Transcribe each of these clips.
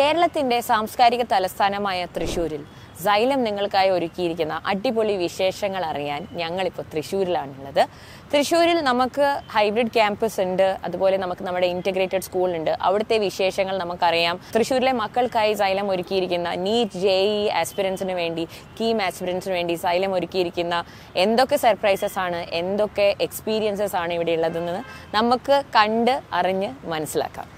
കേരളത്തിന്റെ സാംസ്കാരിക തലസ്ഥാനമായ തൃശ്ശൂരിൽ സൈലം നിങ്ങൾക്കായി ഒരുക്കിയിരിക്കുന്ന അടിപൊളി വിശേഷങ്ങൾ അറിയാൻ ഞങ്ങളിപ്പോൾ തൃശ്ശൂരിലാണുള്ളത് തൃശ്ശൂരിൽ നമുക്ക് ഹൈബ്രിഡ് ക്യാമ്പസ് ഉണ്ട് അതുപോലെ നമുക്ക് നമ്മുടെ ഇന്റഗ്രേറ്റഡ് സ്കൂൾ ഉണ്ട് അവിടുത്തെ വിശേഷങ്ങൾ നമുക്കറിയാം തൃശ്ശൂരിലെ മക്കൾക്കായി സൈലം ഒരുക്കിയിരിക്കുന്ന നീറ്റ് ജെ ഇ ആസ്പിറൻസിന് വേണ്ടി കീം ആസ്പിറൻസിന് വേണ്ടി സൈലം ഒരുക്കിയിരിക്കുന്ന എന്തൊക്കെ സർപ്രൈസസ് ആണ് എന്തൊക്കെ എക്സ്പീരിയൻസസ് ആണ് ഇവിടെ ഉള്ളതെന്ന് നമുക്ക് കണ്ട് അറിഞ്ഞ് മനസ്സിലാക്കാം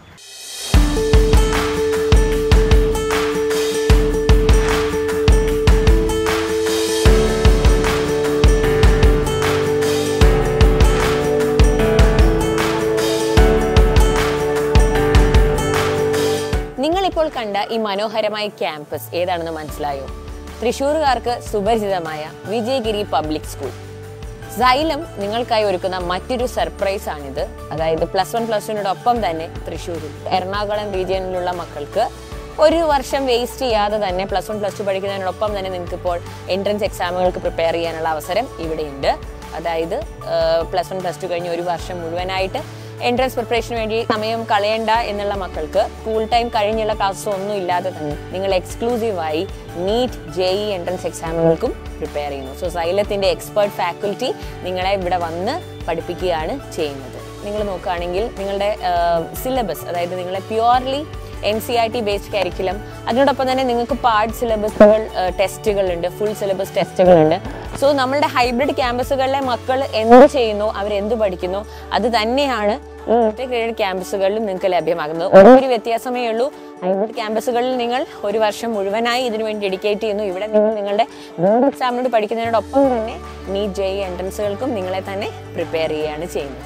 നിങ്ങളിപ്പോൾ കണ്ട ഈ മനോഹരമായ ക്യാമ്പസ് ഏതാണെന്ന് മനസ്സിലായോ തൃശ്ശൂറുകാർക്ക് സുപരിചിതമായ വിജയഗിരി പബ്ലിക് സ്കൂൾ സൈലം നിങ്ങൾക്കായി ഒരുക്കുന്ന മറ്റൊരു സർപ്രൈസ് ആണിത് അതായത് പ്ലസ് വൺ പ്ലസ് ടുവിനോടൊപ്പം തന്നെ തൃശ്ശൂരിൽ എറണാകുളം റീജിയനിലുള്ള മക്കൾക്ക് ഒരു വർഷം വേസ്റ്റ് ചെയ്യാതെ തന്നെ പ്ലസ് വൺ പ്ലസ് ടു പഠിക്കുന്നതിനോടൊപ്പം തന്നെ നിങ്ങൾക്ക് ഇപ്പോൾ എൻട്രൻസ് എക്സാമുകൾക്ക് പ്രിപ്പയർ ചെയ്യാനുള്ള അവസരം ഇവിടെയുണ്ട് അതായത് പ്ലസ് വൺ പ്ലസ് ടു കഴിഞ്ഞ് ഒരു വർഷം മുഴുവനായിട്ട് എൻട്രൻസ് പ്രിപ്പറേഷന് വേണ്ടി സമയം കളയണ്ട എന്നുള്ള മക്കൾക്ക് സ്കൂൾ ടൈം കഴിഞ്ഞുള്ള ക്ലാസ് ഒന്നും ഇല്ലാതെ തന്നെ നിങ്ങൾ എക്സ്ക്ലൂസീവായി നീറ്റ് ജെ ഇ എൻട്രൻസ് എക്സാമുകൾക്കും പ്രിപ്പയർ ചെയ്യുന്നു സോ സൈലത്തിന്റെ എക്സ്പേർട്ട് ഫാക്കൽറ്റി നിങ്ങളെ ഇവിടെ വന്ന് പഠിപ്പിക്കുകയാണ് ചെയ്യുന്നത് നിങ്ങൾ നോക്കുകയാണെങ്കിൽ നിങ്ങളുടെ സിലബസ് അതായത് നിങ്ങളെ purely N C R T based curriculum അതിനോടൊപ്പം തന്നെ നിങ്ങൾക്ക് പാർട്ട് സിലബസുകൾ ടെസ്റ്റുകളുണ്ട് ഫുൾ സിലബസ് ടെസ്റ്റുകളുണ്ട് സോ നമ്മളുടെ ഹൈബ്രിഡ് ക്യാമ്പസുകളിലെ മക്കൾ എന്ത് ചെയ്യുന്നു അവർ എന്ത് പഠിക്കുന്നു അത് തന്നെയാണ് ഈ ഇന്റഗ്രേറ്റഡ് ക്യാമ്പസുകളിലും നിങ്ങൾക്ക് ലഭ്യമാകുന്നത് ഒരു വ്യത്യാസമേ ഉള്ളൂ ഹൈബ്രിഡ് ക്യാമ്പസുകളിൽ നിങ്ങൾ ഒരു വർഷം മുഴുവനായി ഇതിനു വേണ്ടി ഡെഡിക്കേറ്റ് ചെയ്യുന്നു ഇവിടെ നിങ്ങൾ നിങ്ങളുടെ ബോർഡ് എക്സാമിനോട് പഠിക്കുന്നതിനോടൊപ്പം തന്നെ നീറ്റ് ജെ എൻട്രൻസുകൾക്കും നിങ്ങളെ തന്നെ പ്രിപ്പയർ ചെയ്യുകയാണ് ചെയ്യുന്നത്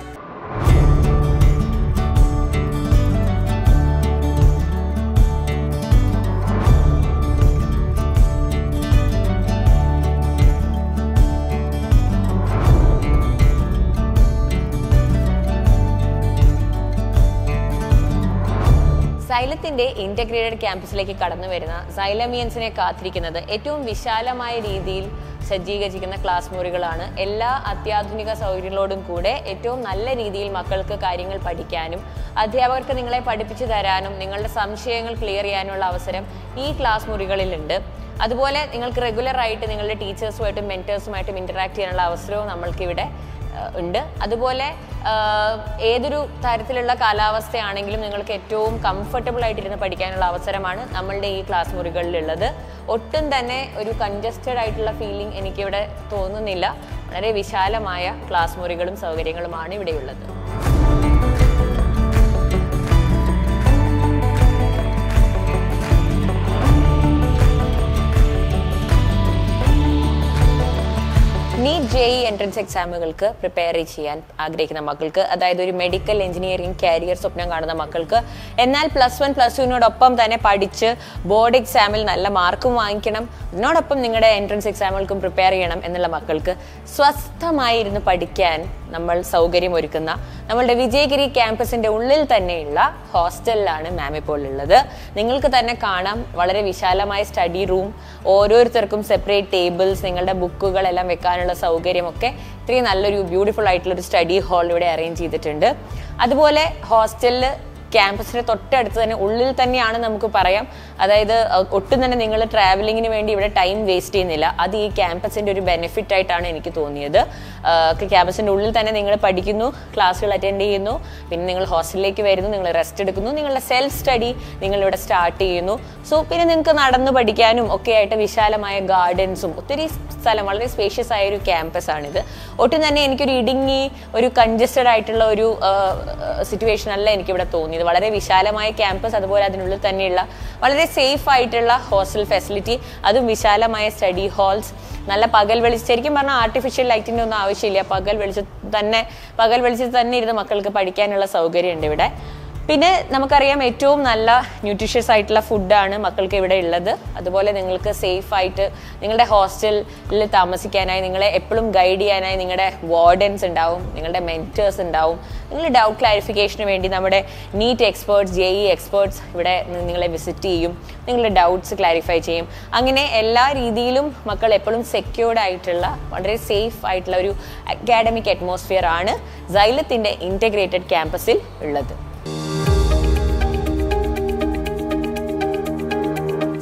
സൈലത്തിന്റെ ഇന്റഗ്രേറ്റഡ് ക്യാമ്പസിലേക്ക് കടന്നു വരുന്ന സൈലമിയൻസിനെ കാത്തിരിക്കുന്നത് ഏറ്റവും വിശാലമായ രീതിയിൽ സജ്ജീകരിച്ചിരിക്കുന്ന ക്ലാസ് മുറികളാണ് എല്ലാ അത്യാധുനിക സൗകര്യങ്ങളോടും കൂടെ ഏറ്റവും നല്ല രീതിയിൽ മക്കൾക്ക് കാര്യങ്ങൾ പഠിക്കാനും അധ്യാപകർക്ക് നിങ്ങളെ പഠിപ്പിച്ചു തരാനും നിങ്ങളുടെ സംശയങ്ങൾ ക്ലിയർ ചെയ്യാനുള്ള അവസരം ഈ ക്ലാസ് മുറികളിലുണ്ട് അതുപോലെ നിങ്ങൾക്ക് റെഗുലർ ആയിട്ട് നിങ്ങളുടെ ടീച്ചേഴ്സുമായിട്ടും മെൻറ്റേഴ്സുമായിട്ടും ഇന്ററാക്ട് ചെയ്യാനുള്ള അവസരവും നമ്മൾക്കിവിടെ ഉണ്ട് അതുപോലെ ഏതൊരു തരത്തിലുള്ള കാലാവസ്ഥയാണെങ്കിലും നിങ്ങൾക്ക് ഏറ്റവും കംഫർട്ടബിൾ ആയിട്ടിരുന്ന് പഠിക്കാനുള്ള അവസരമാണ് നമ്മളുടെ ഈ ക്ലാസ് മുറികളിലുള്ളത് ഒട്ടും തന്നെ ഒരു കൺജസ്റ്റഡ് ആയിട്ടുള്ള ഫീലിംഗ് എനിക്കിവിടെ തോന്നുന്നില്ല വളരെ വിശാലമായ ക്ലാസ് മുറികളും സൗകര്യങ്ങളുമാണ് ഇവിടെയുള്ളത് നീറ്റ് ജെ ഇ എൻട്രൻസ് എക്സാമുകൾക്ക് പ്രിപ്പയർ ചെയ്യാൻ ആഗ്രഹിക്കുന്ന മക്കൾക്ക് അതായത് ഒരു മെഡിക്കൽ എഞ്ചിനീയറിംഗ് കാരിയർ സ്വപ്നം കാണുന്ന മക്കൾക്ക് എന്നാൽ പ്ലസ് വൺ പ്ലസ് ടുവിനോടൊപ്പം തന്നെ പഠിച്ച് ബോർഡ് എക്സാമിൽ നല്ല മാർക്കും വാങ്ങിക്കണം അതിനോടൊപ്പം നിങ്ങളുടെ എൻട്രൻസ് എക്സാമുകൾക്കും പ്രിപ്പയർ ചെയ്യണം എന്നുള്ള മക്കൾക്ക് സ്വസ്ഥമായി ഇരുന്ന് പഠിക്കാൻ നമ്മൾ സൗകര്യം ഒരുക്കുന്ന നമ്മളുടെ വിജയഗിരി ക്യാമ്പസിന്റെ ഉള്ളിൽ തന്നെയുള്ള ഹോസ്റ്റലിലാണ് മാം ഇപ്പോൾ ഉള്ളത് നിങ്ങൾക്ക് തന്നെ കാണാം വളരെ വിശാലമായ സ്റ്റഡി റൂം ഓരോരുത്തർക്കും സെപ്പറേറ്റ് ടേബിൾസ് നിങ്ങളുടെ ബുക്കുകളെല്ലാം വെക്കാനുള്ള സൗകര്യമൊക്കെ ഇത്രയും നല്ലൊരു ബ്യൂട്ടിഫുൾ ആയിട്ടുള്ള ഒരു സ്റ്റഡി ഹാൾ ഇവിടെ അറേഞ്ച് ചെയ്തിട്ടുണ്ട് അതുപോലെ ഹോസ്റ്റലിൽ ക്യാമ്പസിന് തൊട്ടടുത്ത് തന്നെ ഉള്ളിൽ തന്നെയാണ് നമുക്ക് പറയാം അതായത് ഒട്ടും തന്നെ നിങ്ങൾ ട്രാവലിങ്ങിന് വേണ്ടി ഇവിടെ ടൈം വേസ്റ്റ് ചെയ്യുന്നില്ല അത് ഈ ക്യാമ്പസിന്റെ ഒരു ബെനിഫിറ്റ് ആയിട്ടാണ് എനിക്ക് തോന്നിയത് ക്യാമ്പസിന്റെ ഉള്ളിൽ തന്നെ നിങ്ങൾ പഠിക്കുന്നു ക്ലാസ്സുകൾ അറ്റൻഡ് ചെയ്യുന്നു പിന്നെ നിങ്ങൾ ഹോസ്റ്റലിലേക്ക് വരുന്നു നിങ്ങൾ റെസ്റ്റ് എടുക്കുന്നു നിങ്ങളുടെ സെൽഫ് സ്റ്റഡി നിങ്ങൾ ഇവിടെ സ്റ്റാർട്ട് ചെയ്യുന്നു സോ പിന്നെ നിങ്ങൾക്ക് നടന്നു പഠിക്കാനും ഒക്കെ ആയിട്ട് വിശാലമായ ഗാർഡൻസും ഒത്തിരി സ്ഥലം വളരെ സ്പേഷ്യസ് ആയ ഒരു ക്യാമ്പസ് ആണിത് ഒട്ടും തന്നെ എനിക്കൊരു ഇടുങ്ങി ഒരു കൺജസ്റ്റഡ് ആയിട്ടുള്ള ഒരു സിറ്റുവേഷൻ അല്ല എനിക്കിവിടെ തോന്നിയത് വളരെ വിശാലമായ ക്യാമ്പസ് അതുപോലെ അതിനുള്ളിൽ തന്നെയുള്ള വളരെ സേഫ് ആയിട്ടുള്ള ഹോസ്റ്റൽ ഫെസിലിറ്റി അതും വിശാലമായ സ്റ്റഡി ഹാൾസ് നല്ല പകൽ വെളിച്ചം ശരിക്കും പറഞ്ഞാൽ ആർട്ടിഫിഷ്യൽ ലൈറ്റിൻ്റെ ഒന്നും ആവശ്യമില്ല പകൽ വെളിച്ചത്ത് തന്നെ പകൽ വെളിച്ചത്ത് തന്നെ ഇരുന്ന് മക്കൾക്ക് പഠിക്കാനുള്ള സൗകര്യമുണ്ട് ഇവിടെ പിന്നെ നമുക്കറിയാം ഏറ്റവും നല്ല ന്യൂട്രീഷ്യസ് ആയിട്ടുള്ള ഫുഡാണ് മക്കൾക്ക് ഇവിടെ ഉള്ളത് അതുപോലെ നിങ്ങൾക്ക് സേഫ് ആയിട്ട് നിങ്ങളുടെ ഹോസ്റ്റലിൽ താമസിക്കാനായി നിങ്ങളെ എപ്പോഴും ഗൈഡ് ചെയ്യാനായി നിങ്ങളുടെ വാർഡൻസ് ഉണ്ടാവും നിങ്ങളുടെ മെൻറ്റേഴ്സ് ഉണ്ടാവും നിങ്ങൾ ഡൗട്ട് ക്ലാരിഫിക്കേഷന് വേണ്ടി നമ്മുടെ NEET experts JEE experts ഇവിടെ നിങ്ങളെ വിസിറ്റ് ചെയ്യും നിങ്ങളുടെ ഡൗട്ട്സ് ക്ലാരിഫൈ ചെയ്യും അങ്ങനെ എല്ലാ രീതിയിലും മക്കൾ എപ്പോഴും സെക്യൂർഡ് ആയിട്ടുള്ള വളരെ സേഫ് ആയിട്ടുള്ള ഒരു അക്കാഡമിക് അറ്റ്മോസ്ഫിയർ ആണ് സൈലത്തിൻ്റെ ഇൻറ്റഗ്രേറ്റഡ് ക്യാമ്പസിൽ ഉള്ളത്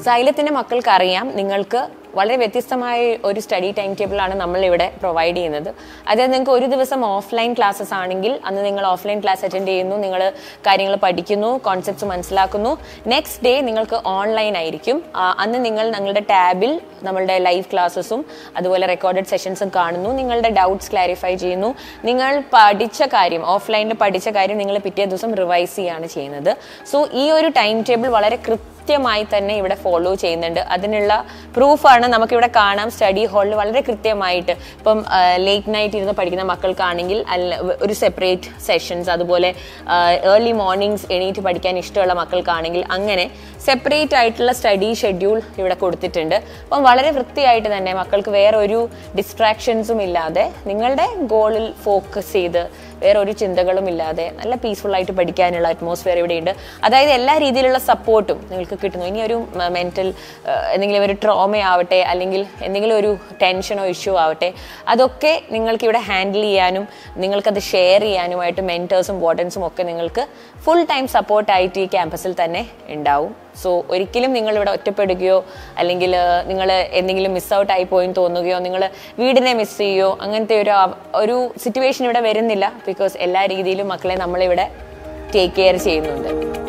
സൈലത്തിന്റെ മക്കൾക്ക് അറിയാം നിങ്ങൾക്ക് വളരെ വ്യത്യസ്തമായ ഒരു സ്റ്റഡി ടൈം ടേബിളാണ് നമ്മൾ ഇവിടെ പ്രൊവൈഡ് ചെയ്യുന്നത് അതായത് നിങ്ങൾക്ക് ഒരു ദിവസം ഓഫ്ലൈൻ ക്ലാസ്സസ് ആണെങ്കിൽ അന്ന് നിങ്ങൾ ഓഫ്ലൈൻ ക്ലാസ് അറ്റൻഡ് ചെയ്യുന്നു നിങ്ങൾ കാര്യങ്ങൾ പഠിക്കുന്നു കോൺസെപ്റ്റ്സ് മനസ്സിലാക്കുന്നു നെക്സ്റ്റ് ഡേ നിങ്ങൾക്ക് ഓൺലൈൻ ആയിരിക്കും ആ, അന്ന് നിങ്ങൾ നിങ്ങളുടെ ടാബിൽ നമ്മളുടെ ലൈവ് ക്ലാസ്സസും അതുപോലെ റെക്കോർഡഡ് സെഷൻസും കാണുന്നു നിങ്ങളുടെ ഡൗട്ട്സ് ക്ലാരിഫൈ ചെയ്യുന്നു നിങ്ങൾ പഠിച്ച കാര്യം ഓഫ്ലൈനിൽ പഠിച്ച കാര്യം നിങ്ങൾ പിറ്റേ ദിവസം റിവൈസ് ചെയ്യുകയാണ് ചെയ്യുന്നത് സോ ഈ ഒരു ടൈം ടേബിൾ വളരെ കൃത്യമായി തന്നെ ഇവിടെ ഫോളോ ചെയ്യുന്നുണ്ട് അതിനുള്ള പ്രൂഫാണ് നമുക്കിവിടെ കാണാം സ്റ്റഡി ഹാളിൽ വളരെ കൃത്യമായിട്ട് ഇപ്പം ലേറ്റ് നൈറ്റ് ഇരുന്ന് പഠിക്കുന്ന മക്കൾക്കാണെങ്കിൽ അല്ല ഒരു സെപ്പറേറ്റ് സെഷൻസ് അതുപോലെ ഏർലി മോർണിംഗ്സ് എണീറ്റ് പഠിക്കാൻ ഇഷ്ടമുള്ള മക്കൾക്കാണെങ്കിൽ അങ്ങനെ സെപ്പറേറ്റ് ആയിട്ടുള്ള സ്റ്റഡി ഷെഡ്യൂൾ ഇവിടെ കൊടുത്തിട്ടുണ്ട് അപ്പം വളരെ വൃത്തിയായിട്ട് തന്നെ മക്കൾക്ക് വേറെ ഒരു ഡിസ്ട്രാക്ഷൻസും ഇല്ലാതെ നിങ്ങളുടെ ഗോളിൽ ഫോക്കസ് ചെയ്ത് വേറെ ഒരു ചിന്തകളും ഇല്ലാതെ നല്ല പീസ്ഫുൾ ആയിട്ട് പഠിക്കാനുള്ള അറ്റ്മോസ്ഫിയർ ഇവിടെയുണ്ട് അതായത് എല്ലാ രീതിയിലുള്ള സപ്പോർട്ടും നിങ്ങൾക്ക് കിട്ടുന്നു ഇനി ഒരു മെന്റൽ എന്തെങ്കിലും ഒരു ട്രോമ ആവട്ടെ അല്ലെങ്കിൽ എന്തെങ്കിലും ഒരു ടെൻഷനോ ഇഷ്യൂ ആവട്ടെ അതൊക്കെ നിങ്ങൾക്ക് ഇവിടെ ഹാൻഡിൽ ചെയ്യാനും നിങ്ങൾക്കത് ഷെയർ ചെയ്യാനുമായിട്ട് മെൻറ്റേഴ്സും വാർഡൻസും ഒക്കെ നിങ്ങൾക്ക് ഫുൾ ടൈം സപ്പോർട്ടായിട്ട് ഈ ക്യാമ്പസിൽ തന്നെ ഉണ്ടാവും സോ ഒരിക്കലും നിങ്ങൾ ഇവിടെ ഒറ്റപ്പെടുകയോ അല്ലെങ്കിൽ നിങ്ങൾ എന്തെങ്കിലും മിസ് ഔട്ട് ആയി പോയി തോന്നുകയോ നിങ്ങൾ വീടിനെ മിസ് ചെയ്യുകയോ അങ്ങനത്തെ ഒരു അവ- ഒരു സിറ്റുവേഷൻ ഇവിടെ വരുന്നില്ല ബിക്കോസ് എല്ലാ രീതിയിലും മക്കളെ നമ്മളിവിടെ ടേക്ക് കെയർ ചെയ്യുന്നുണ്ട്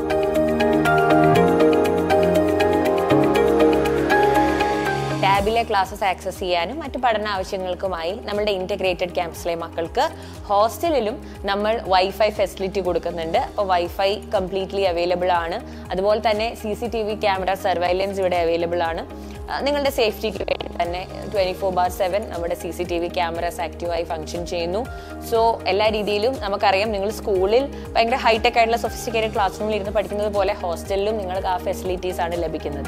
ടാബിലെ ക്ലാസ്സസ് ആക്സസ് ചെയ്യാനും മറ്റു പഠന ആവശ്യങ്ങൾക്കുമായി നമ്മുടെ ഇന്റഗ്രേറ്റഡ് ക്യാമ്പസിലെ മക്കൾക്ക് ഹോസ്റ്റലിലും നമ്മൾ വൈഫൈ ഫെസിലിറ്റി കൊടുക്കുന്നുണ്ട് അപ്പോൾ വൈഫൈ കംപ്ലീറ്റ്ലി അവൈലബിൾ ആണ് അതുപോലെ തന്നെ C C T V camera surveillance ഇവിടെ അവൈലബിൾ ആണ് ആ, നിങ്ങളുടെ സേഫ്റ്റിക്ക് വേണ്ടി തന്നെ ട്വന്റി ഫോർ ബാർ സെവൻ നമ്മുടെ C C T V cameras ആക്റ്റീവായി ഫംഗ്ഷൻ ചെയ്യുന്നു സോ എല്ലാ രീതിയിലും നമുക്കറിയാം നിങ്ങൾ സ്കൂളിൽ ഭയങ്കര ഹൈടെക് ആയിട്ടുള്ള സൊഫിസ്റ്റിക്കേറ്റഡ് ക്ലാസ് റൂമിൽ ഇരുന്ന് പഠിക്കുന്നത് പോലെ ഹോസ്റ്റലിലും നിങ്ങൾക്ക് ആ ഫെസിലിറ്റീസ് ആണ് ലഭിക്കുന്നത്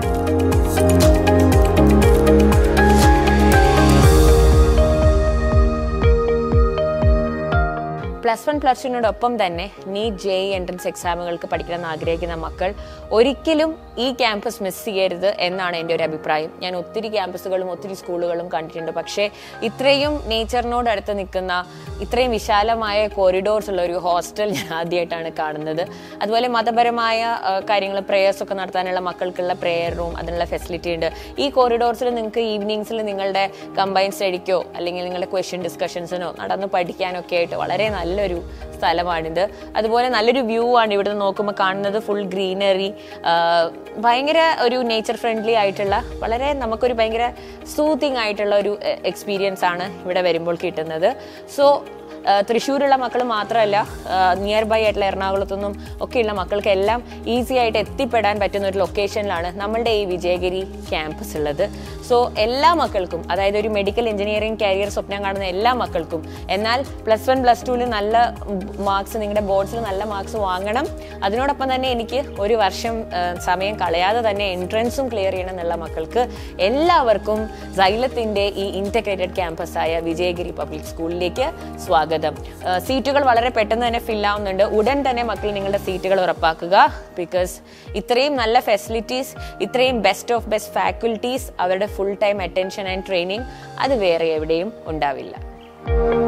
പ്ലസ് വൺ പ്ലസ് ടുവിനോടൊപ്പം തന്നെ നീറ്റ് ജെ എൻട്രൻസ് എക്സാമുകൾക്ക് പഠിക്കണമെന്ന് ആഗ്രഹിക്കുന്ന മക്കൾ ഒരിക്കലും ഈ ക്യാമ്പസ് മിസ് ചെയ്യരുത് എന്നാണ് എൻ്റെ ഒരു അഭിപ്രായം ഞാൻ ഒത്തിരി ക്യാമ്പസുകളും ഒത്തിരി സ്കൂളുകളും കണ്ടിട്ടുണ്ട് പക്ഷേ ഇത്രയും നേച്ചറിനോട് അടുത്ത് നിൽക്കുന്ന ഇത്രയും വിശാലമായ കോറിഡോർസ് ഉള്ള ഒരു ഹോസ്റ്റൽ ഞാൻ ആദ്യമായിട്ടാണ് കാണുന്നത് അതുപോലെ മതപരമായ കാര്യങ്ങൾ പ്രേയേഴ്സ് ഒക്കെ നടത്താനുള്ള മക്കൾക്കുള്ള പ്രെയർ റൂം അതിനുള്ള ഫെസിലിറ്റി ഉണ്ട് ഈ കോറിഡോർസിൽ നിങ്ങൾക്ക് ഈവനിങ്സിൽ നിങ്ങളുടെ കമ്പൈൻ സ്റ്റഡിക്കോ അല്ലെങ്കിൽ നിങ്ങളുടെ ക്വസ്റ്റ്യൻ ഡിസ്കഷൻസിനോ നടന്ന് പഠിക്കാനൊക്കെ ആയിട്ട് വളരെ നല്ലൊരു സ്ഥലമാണിത് അതുപോലെ നല്ലൊരു വ്യൂ ആണ് ഇവിടുന്ന് നോക്കുമ്പോൾ കാണുന്നത് ഫുൾ ഗ്രീനറി ഭയങ്കര ഒരു നേച്ചർ ഫ്രണ്ട്ലി ആയിട്ടുള്ള വളരെ നമുക്കൊരു ഭയങ്കര സൂത്തിങ് ആയിട്ടുള്ള ഒരു എക്സ്പീരിയൻസ് ആണ് ഇവിടെ വരുമ്പോൾ കിട്ടുന്നത് സോ തൃശ്ശൂരുള്ള മക്കൾ മാത്രമല്ല നിയർ ബൈ ആയിട്ടുള്ള എറണാകുളത്തുനിന്നും ഒക്കെയുള്ള മക്കൾക്കെല്ലാം ഈസി ആയിട്ട് എത്തിപ്പെടാൻ പറ്റുന്ന ഒരു ലൊക്കേഷനിലാണ് നമ്മളുടെ ഈ വിജയഗിരി ക്യാമ്പസ് ഉള്ളത് സോ എല്ലാ മക്കൾക്കും അതായത് ഒരു മെഡിക്കൽ എഞ്ചിനീയറിംഗ് കരിയർ സ്വപ്നം കാണുന്ന എല്ലാ മക്കൾക്കും എന്നാൽ പ്ലസ് വൺ പ്ലസ് ടുവിൽ നല്ല മാർക്സ് നിങ്ങളുടെ ബോർഡ്സിൽ നല്ല മാർക്സ് വാങ്ങണം അതിനോടൊപ്പം തന്നെ എനിക്ക് ഒരു വർഷം ആ, സമയം കളയാതെ തന്നെ എൻട്രൻസും ക്ലിയർ ചെയ്യണം എന്നുള്ള മക്കൾക്ക് എല്ലാവർക്കും സൈലത്തിൻ്റെ ഈ ഇൻറ്റഗ്രേറ്റഡ് ക്യാമ്പസായ വിജയഗിരി പബ്ലിക് സ്കൂളിലേക്ക് സ്വാഗതം ആ, സീറ്റുകൾ വളരെ പെട്ടെന്ന് തന്നെ ഫിൽ ആവുന്നുണ്ട് ഉടൻ തന്നെ മക്കൾ നിങ്ങളുടെ സീറ്റുകൾ ഉറപ്പാക്കുക ബിക്കോസ് ഇത്രയും നല്ല ഫെസിലിറ്റീസ് ഇത്രയും ബെസ്റ്റ് ഓഫ് ബെസ്റ്റ് ഫാക്കൽറ്റീസ് അവരുടെ full time attention and training അത് വേറെ എവിടെയും ഉണ്ടാവില്ല